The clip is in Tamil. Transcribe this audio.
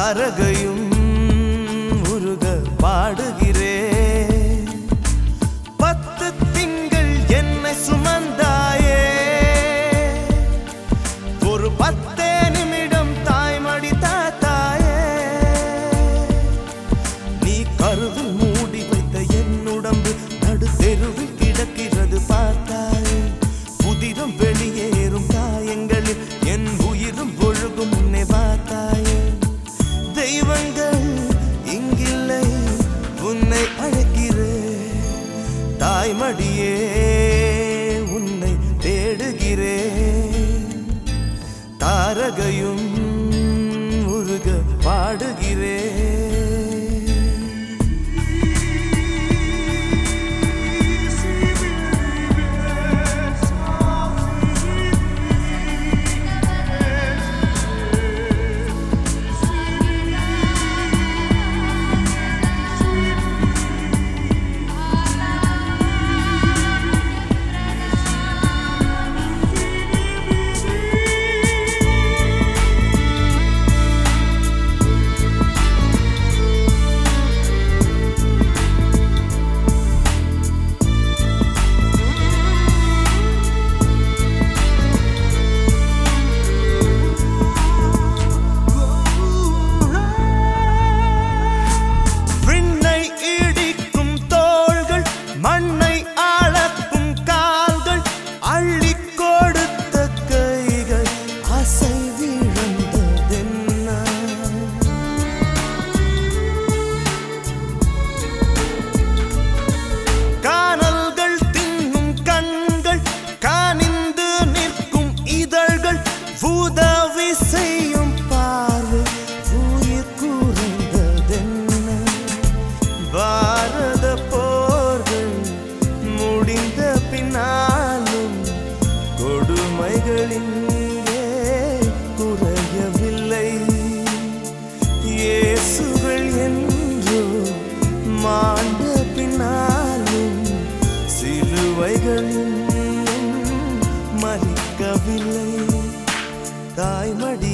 தாரகையும் உருக பாடுகிறேன் பத்து திங்கள் என்னை சுமந்தாயே ஒரு பத்தே நிமிடம் தாய்மடி தாத்தாயே நீ கருவில் மூடி வைத்த என் உடம்பு நடு தெருவில் கிடக்கிறது பார்த்தாயே புதிரம் வெளியேறும் காயங்களில் என் உயிரும் ஒழுகும் உன்னை பார்த்தாயே தெய்வங்கள் இங்கில்லை உன்னை அழைக்கிறேன் தாய்மடியே உன்னை தேடுகிறேன் தாரகையும் உருக பாடுகிறேன் விண்ணை இடிக்கும் தோள்கள் மண்ணை அளக்கும் கால்கள் அள்ளி கொடுத்த கைகள் அசை விழுந்ததென்ன கானல்கள் தின்னும் கண்கள் காணிந்து நிற்கும் இதழ்கள் உதவி செய்யும் பார்வை உயிர் கூறுந்ததென்ன பாரத போர்கள் முடிந்த பின்னாலும் கொடுமைகளின் குறையவில்லை இயேசுகள் என்றோ மாண்ட பின்னாலும் சிலுவைகளில் மறிக்கவில்லை தாய்மடி